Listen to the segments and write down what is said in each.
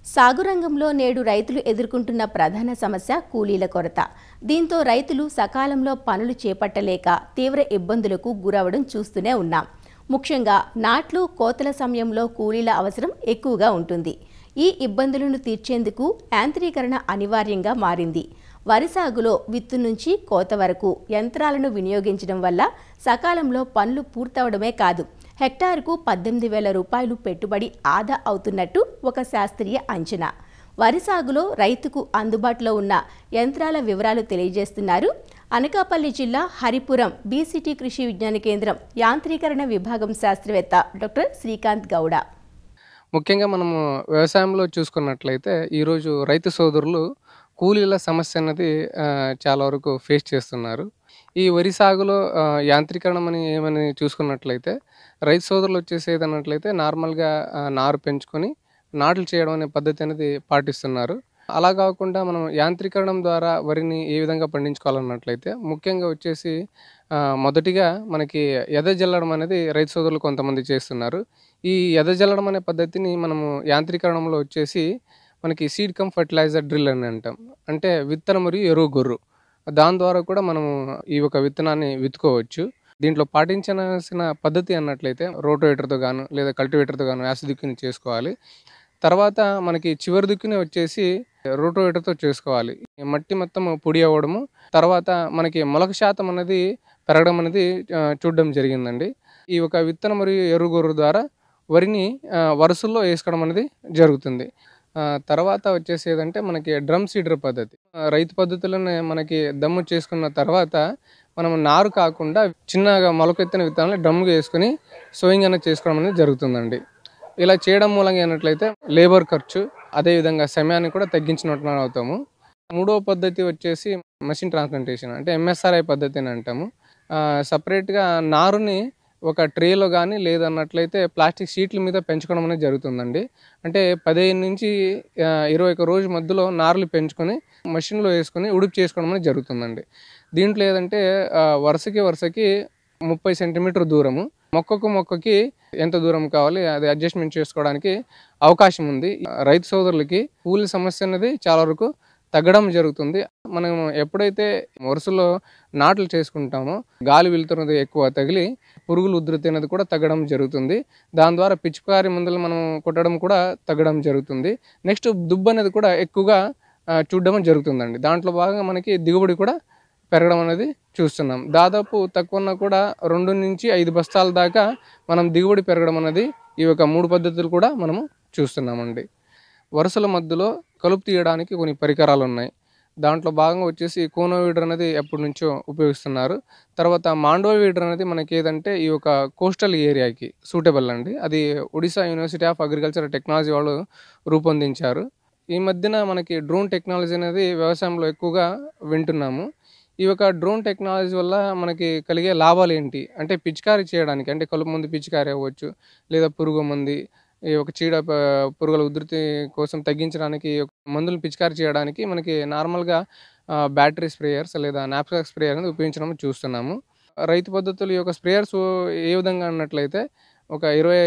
సాగు రంగంలో నేడు రైతులు ఎదుర్కొంటున్న ప్రధాన సమస్య కూలీల కొరత దీంతో రైతులు సకాలంలో పనులు చేపట్టలేక తీవ్ర ఇబ్బందులకు గురవడం చూస్తూనే ఉన్నాం ముఖ్యంగా నాట్లు కోతల సమయంలో కూలీల అవసరం ఎక్కువగా ఉంటుంది ఈ ఇబ్బందులను తీర్చేందుకు యాంత్రీకరణ అనివార్యంగా మారింది వరి సాగులో విత్తు నుంచి కోత వరకు యంత్రాలను వినియోగించడం వల్ల సకాలంలో పనులు పూర్తవడమే కాదు హెక్టారుకు పద్దెనిమిది వేల రూపాయలు పెట్టుబడి ఆదా అవుతున్నట్టు ఒక శాస్త్రీయ అంచనా వరి సాగులో రైతుకు అందుబాటులో ఉన్న యంత్రాల వివరాలు తెలియజేస్తున్నారు అనకాపల్లి జిల్లా హరిపురం బీసీటీ కృషి విజ్ఞాన కేంద్రం యాంత్రీకరణ విభాగం శాస్త్రవేత్త డాక్టర్ శ్రీకాంత్ గౌడ ముఖ్యంగా మనము వ్యవసాయంలో చూసుకున్నట్లయితే ఈరోజు రైతు సోదరులు కూలీల సమస్య అన్నది ఆ, చాలా వరకు ఫేస్ చేస్తున్నారు ఈ వరి సాగులో ఆ, యాంత్రీకరణం అని ఏమని చూసుకున్నట్లయితే రైతు సోదరులు వచ్చేసి ఏదన్నట్లయితే నార్మల్గా ఆ, నారు పెంచుకొని నాట్లు చేయడం అనే పద్ధతి అనేది పాటిస్తున్నారు అలా కాకుండా మనం యాంత్రీకరణం ద్వారా వరిని ఏ విధంగా పండించుకోవాలన్నట్లయితే ముఖ్యంగా వచ్చేసి ఆ, మొదటిగా మనకి ఎదజల్లడం అనేది రైతు సోదరులు కొంతమంది చేస్తున్నారు ఈ ఎదజల్లడం అనే పద్ధతిని మనము యాంత్రీకరణంలో వచ్చేసి మనకి సీడ్ కమ్ ఫర్టిలైజర్ డ్రిల్ అని అంటాం అంటే విత్తనం మరియు ఎరువు గొర్రు దాని ద్వారా కూడా మనము ఈ యొక్క విత్తనాన్ని విత్తుకోవచ్చు దీంట్లో పాటించాల్సిన పద్ధతి అన్నట్లయితే రోటోవేటర్తో గాను లేదా కల్టివేటర్తో గాను యాసి దిక్కుని చేసుకోవాలి తర్వాత మనకి చివరి దిక్కుని వచ్చేసి రోటోవేటర్తో చేసుకోవాలి ఈ మట్టి మొత్తం పొడి అవ్వడము తర్వాత మనకి మొలక శాతం అనేది పెరగడం అనేది ఆ, చూడడం జరిగిందండి ఈ యొక్క విత్తనం మరియు ఎరుగొర్రు ద్వారా వరిని ఆ, వరుసల్లో వేసుకోవడం అనేది జరుగుతుంది ఆ, తర్వాత వచ్చేసి ఏదంటే మనకి డ్రమ్ సీడర్ పద్ధతి ఆ, రైతు పద్ధతిలోనే మనకి దమ్ము చేసుకున్న తర్వాత మనం నారు కాకుండా చిన్నగా మొలకెత్తిన విత్తనాలు డ్రమ్గా వేసుకొని సోయింగ్ అనేది చేసుకోవడం అనేది జరుగుతుందండి ఇలా చేయడం మూలంగా ఏంటట్లయితే లేబర్ ఖర్చు అదేవిధంగా సమయాన్ని కూడా తగ్గించినట్టు అవుతాము మూడవ పద్ధతి వచ్చేసి మషిన్ ట్రాన్స్ప్లాంటేషన్ అంటే ఎంఎస్ఆర్ఐ పద్ధతి అని అంటాము సపరేట్గా నారుని ఒక ట్రేలో కానీ లేదన్నట్లయితే ప్లాస్టిక్ షీట్ల మీద పెంచుకోవడం అనేది జరుగుతుందండి అంటే పదిహేను నుంచి ఆ, ఇరవై ఒక రోజు మధ్యలో నారులు పెంచుకొని మషిన్లో వేసుకొని ఉడుపు చేసుకోవడం అనేది జరుగుతుందండి దీంట్లో ఏదంటే ఆ, వరుసకి వరుసకి ముప్పై సెంటీమీటర్ దూరము మొక్కకు మొక్కకి ఎంత దూరం కావాలి అది అడ్జస్ట్మెంట్ చేసుకోవడానికి అవకాశం ఉంది రైతు సోదరులకి కూలి సమస్య అనేది చాలా వరకు తగ్గడం జరుగుతుంది మనం ఎప్పుడైతే వరుసలో నాట్లు చేసుకుంటామో గాలి వెళ్తున్నది ఎక్కువ తగిలి పురుగులు ఉధృతి అనేది కూడా తగ్గడం జరుగుతుంది దాని ద్వారా పిచికారి మందులు మనం కొట్టడం కూడా తగ్గడం జరుగుతుంది నెక్స్ట్ దుబ్బు అనేది కూడా ఎక్కువగా ఆ, చూడడం జరుగుతుందండి దాంట్లో భాగంగా మనకి దిగుబడి కూడా పెరగడం అనేది చూస్తున్నాం దాదాపు తక్కువ ఉన్నా కూడా రెండు నుంచి ఐదు బస్తాల దాకా మనం దిగుబడి పెరగడం అనేది ఈ యొక్క మూడు పద్ధతులు కూడా మనము చూస్తున్నామండి వరుసల మధ్యలో కలుపు తీయడానికి కొన్ని పరికరాలు ఉన్నాయి దాంట్లో భాగంగా వచ్చేసి కోనో వీడర్ అనేది ఎప్పటి నుంచో ఉపయోగిస్తున్నారు తర్వాత మాండో వీడర్ అనేది మనకి ఏదంటే ఈ యొక్క కోస్టల్ ఏరియాకి సూటబుల్ అండి అది Odisha university of agriculture technology వాళ్ళు రూపొందించారు ఈ మధ్యన మనకి డ్రోన్ టెక్నాలజీ అనేది వ్యవసాయంలో ఎక్కువగా వింటున్నాము ఈ యొక్క డ్రోన్ టెక్నాలజీ వల్ల మనకి కలిగే లాభాలు ఏంటి అంటే పిచికారీ చేయడానికి అంటే కలుపు మంది పిచికారీ అవ్వచ్చు లేదా పురుగు మంది ఈ ఒక చీడ ప- పురుగుల ఉధృతి కోసం తగ్గించడానికి ఈ యొక్క మందులు పిచికారీ చేయడానికి మనకి నార్మల్గా బ్యాటరీ స్ప్రేయర్స్ లేదా నాప్సాక్ స్ప్రేయర్ అనేది ఉపయోగించడం చూస్తున్నాము రైతు పద్ధతులు ఈ యొక్క స్ప్రేయర్స్ ఏ విధంగా అన్నట్లయితే ఒక ఇరవై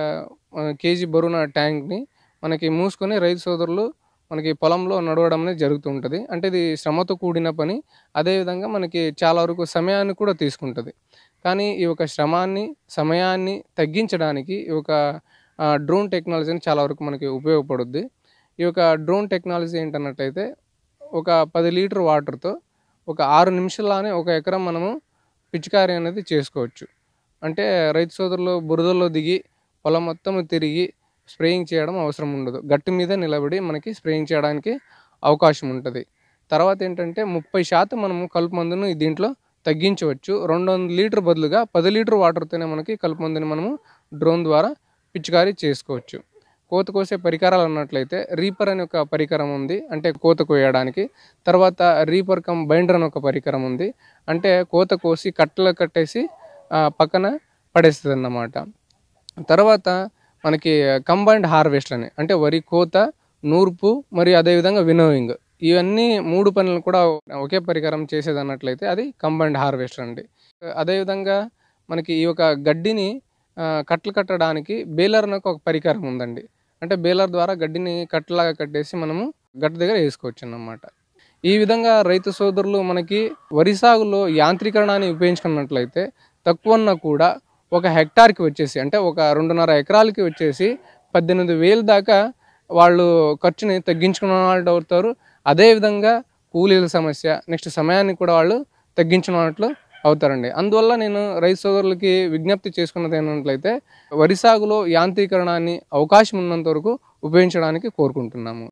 కేజీ బరువున ట్యాంక్ని మనకి మూసుకొని రైతు సోదరులు మనకి పొలంలో నడవడం అనేది జరుగుతూ ఉంటుంది అంటే ఇది శ్రమతో కూడిన పని అదేవిధంగా మనకి చాలా వరకు సమయాన్ని కూడా తీసుకుంటుంది కానీ ఈ యొక్క శ్రమాన్ని సమయాన్ని తగ్గించడానికి ఈ యొక్క ఆ, డ్రోన్ టెక్నాలజీని చాలా వరకు మనకి ఉపయోగపడుద్ది ఈ యొక్క డ్రోన్ టెక్నాలజీ ఏంటన్నట్టయితే ఒక పది లీటర్ వాటర్తో ఒక ఆరు నిమిషాల్లోనే ఒక ఎకరం మనము పిచికారీ అనేది చేసుకోవచ్చు అంటే రైతు సోదరులు బురదల్లో దిగి పొలం మొత్తం తిరిగి స్ప్రేయింగ్ చేయడం అవసరం ఉండదు గట్టి మీద నిలబడి మనకి స్ప్రేయింగ్ చేయడానికి అవకాశం ఉంటుంది తర్వాత ఏంటంటే ముప్పై శాతం మనము కలుపు మందును దీంట్లో తగ్గించవచ్చు రెండు వందల లీటర్ బదులుగా పది లీటర్ వాటర్తోనే మనకి కలుపు మందుని మనము డ్రోన్ ద్వారా పిచికారీ చేసుకోవచ్చు కోత కోసే పరికరాలు అన్నట్లయితే రీపర్ అనే ఒక పరికరం ఉంది అంటే కోత కోయడానికి తర్వాత రీపర్ కమ్ బైండర్ అని ఒక పరికరం ఉంది అంటే కోత కోసి కట్టలు కట్టేసి ఆ, పక్కన పడేస్తుంది అన్నమాట తర్వాత మనకి కంబైన్డ్ హార్వెస్ట్ అని అంటే వరి కోత నూర్పు మరియు అదేవిధంగా వినోవింగ్ ఇవన్నీ మూడు పనులు కూడా ఒకే పరికరం చేసేది అన్నట్లయితే అది కంబైన్డ్ హార్వెస్టర్ అండి అదేవిధంగా మనకి ఈ యొక్క గడ్డిని ఆ, కట్టలు కట్టడానికి బేలర్ అని ఒక పరికరం ఉందండి అంటే బేలర్ ద్వారా గడ్డిని కట్టలాగా కట్టేసి మనము గట్ట దగ్గర వేసుకోవచ్చు అన్నమాట ఈ విధంగా రైతు సోదరులు మనకి వరి సాగులో యాంత్రీకరణాన్ని ఉపయోగించుకున్నట్లయితే తక్కువన్నా కూడా ఒక హెక్టార్కి వచ్చేసి అంటే ఒక రెండున్నర ఎకరాలకి వచ్చేసి పద్దెనిమిది వేలు దాకా వాళ్ళు ఖర్చుని తగ్గించుకున్న వాళ్ళు అవుతారు అదేవిధంగా కూలీల సమస్య నెక్స్ట్ సమయాన్ని కూడా వాళ్ళు తగ్గించుకున్నట్లు అవుతారండి అందువల్ల నేను రైతు సోదరులకి విజ్ఞప్తి చేసుకున్నది ఏంటంట్లయితే వరి సాగులో యాంత్రీకరణాన్ని అవకాశం ఉన్నంత వరకు ఉపయోగించడానికి కోరుకుంటున్నాము